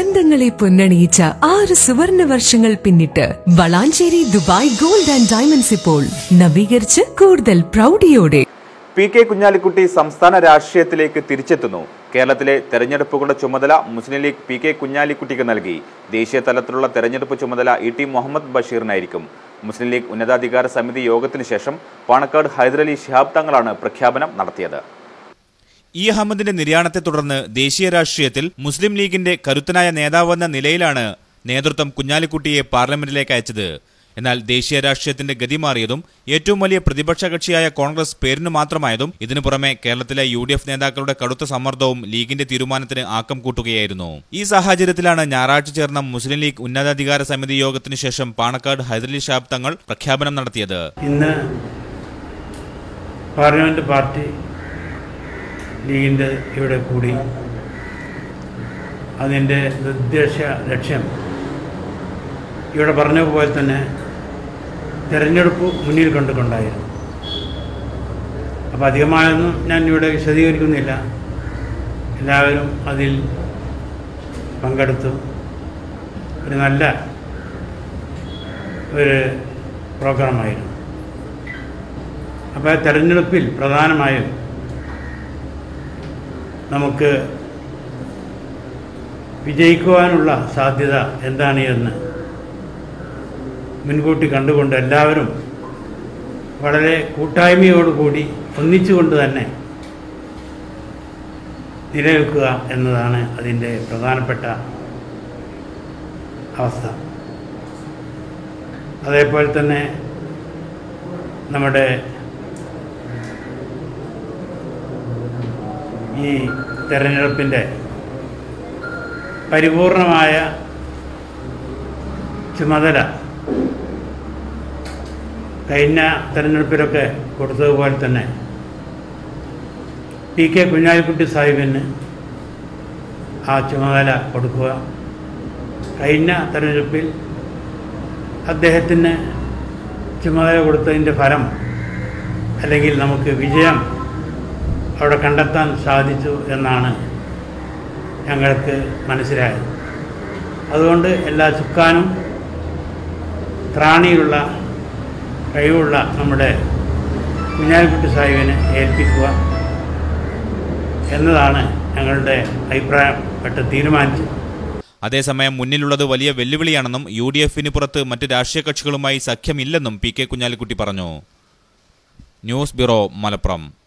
ബന്ധങ്ങളെ പൊന്നണിയിച്ച ആറ് സുവർണ വർഷങ്ങൾ പിന്നിട്ട് Valanchery Dubai gold and diamonds ഇപ്പോൾ നവീകരിച്ച് കൂടുതൽ പ്രൗഢിയോടെ പി കെ കുഞ്ഞാലിക്കുട്ടി സംസ്ഥാന രാഷ്ട്രീയത്തിലേക്ക് തിരിച്ചെത്തുന്നു കേരളത്തിലെ തെരഞ്ഞെടുപ്പുകളുടെ ചുമതല മുസ്ലിം ലീഗ് പി കെ കുഞ്ഞാലിക്കുട്ടിക്ക് നൽകി ദേശീയ തലത്തിലുള്ള തെരഞ്ഞെടുപ്പ് ചുമതല ഇ ടി മുഹമ്മദ് ബഷീറിനായിരിക്കും മുസ്ലിം ലീഗ് ഉന്നതാധികാര സമിതി യോഗത്തിന് ശേഷം പാണക്കാട് ഹൈദരലി ശിഹാബ് തങ്ങളാണ് പ്രഖ്യാപനം നടത്തിയത് ഇ അഹമ്മദിന്റെ നിര്യാണത്തെ തുടർന്ന് ദേശീയ രാഷ്ട്രീയത്തിൽ മുസ്ലിം ലീഗിന്റെ കരുത്തനായ നേതാവെന്ന നിലയിലാണ് നേതൃത്വം കുഞ്ഞാലിക്കുട്ടിയെ പാർലമെന്റിലേക്ക് അയച്ചത് എന്നാൽ ദേശീയ രാഷ്ട്രീയത്തിന്റെ ഗതി മാറിയതും ഏറ്റവും വലിയ പ്രതിപക്ഷ കക്ഷിയായ കോൺഗ്രസ് പേരിന് മാത്രമായതും ഇതിനു പുറമെ കേരളത്തിലെ യു ഡി എഫ് നേതാക്കളുടെ കടുത്ത സമ്മർദ്ദവും ലീഗിന്റെ തീരുമാനത്തിന് ആക്കം കൂട്ടുകയായിരുന്നു ഈ സാഹചര്യത്തിലാണ് ഞായറാഴ്ച ചേർന്ന മുസ്ലിം ലീഗ് ഉന്നതാധികാര സമിതി യോഗത്തിനു ശേഷം പാണക്കാട് ഹൈദരലി ഷാബ് തങ്ങൾ പ്രഖ്യാപനം നടത്തിയത് ഇന്ന് പാർലമെൻറ്റ് പാർട്ടി ലീഗിൻ്റെ ഇവിടെ കൂടി അതിൻ്റെ നിർദ്ദേശ ലക്ഷ്യം ഇവിടെ പറഞ്ഞ പോലെ തന്നെ തിരഞ്ഞെടുപ്പ് മുന്നിൽ കണ്ടുകൊണ്ടായിരുന്നു അപ്പോൾ അധികമായൊന്നും ഞാൻ ഇവിടെ വിശദീകരിക്കുന്നില്ല എല്ലാവരും അതിൽ പങ്കെടുത്തു ഒരു നല്ല ഒരു പ്രോഗ്രാമായിരുന്നു അപ്പോൾ ആ തെരഞ്ഞെടുപ്പിൽ പ്രധാനമായും നമുക്ക് വിജയിക്കുവാനുള്ള സാധ്യത എന്താണ് എന്ന് മുൻകൂട്ടി കണ്ടുകൊണ്ട് എല്ലാവരും വളരെ കൂട്ടായ്മയോടുകൂടി ഒന്നിച്ചുകൊണ്ട് തന്നെ നിലനിൽക്കുക എന്നതാണ് അതിൻ്റെ പ്രധാനപ്പെട്ട അവസ്ഥ അതേപോലെ തന്നെ നമ്മുടെ ഈ തെരഞ്ഞെടുപ്പിൻ്റെ പരിപൂർണമായ ചുമതല കഴിഞ്ഞ തെരഞ്ഞെടുപ്പിലൊക്കെ കൊടുത്തതുപോലെ തന്നെ പി കെ കുഞ്ഞാലിക്കുട്ടി സാഹിബിന് ആ ചുമതല കൊടുക്കുക കഴിഞ്ഞ തെരഞ്ഞെടുപ്പിൽ അദ്ദേഹത്തിന് ചുമതല കൊടുത്തതിൻ്റെ ഫലം അല്ലെങ്കിൽ നമുക്ക് വിജയം അവിടെ കണ്ടെത്താൻ സാധിച്ചു എന്നാണ് ഞങ്ങൾക്ക് മനസ്സിലായത് അതുകൊണ്ട് എല്ലാ ചുക്കാനും ത്രാണിയുള്ള കഴിവുള്ള നമ്മുടെ കുഞ്ഞാലിക്കുട്ടി സാഹിബിനെ ഏൽപ്പിക്കുക എന്നതാണ് ഞങ്ങളുടെ അഭിപ്രായം പെട്ട് തീരുമാനിച്ചത് അതേസമയം മുന്നിലുള്ളത് വലിയ വെല്ലുവിളിയാണെന്നും യു ഡി എഫിന് പുറത്ത് മറ്റ് രാഷ്ട്രീയ കക്ഷികളുമായി സഖ്യമില്ലെന്നും പി കെ കുഞ്ഞാലിക്കുട്ടി പറഞ്ഞു ന്യൂസ് ബ്യൂറോ മലപ്പുറം